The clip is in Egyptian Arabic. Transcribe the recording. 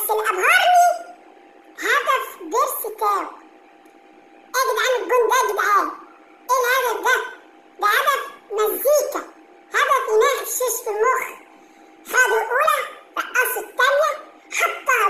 بس اللي ابهرني هدف بيرسي تاو ايه يا جدعان الجون ده يا جدعان ايه الهدف ده ده هدف مزيكا هدف ينهشش في المخ خدوا الاولى رقصوا التانية حطها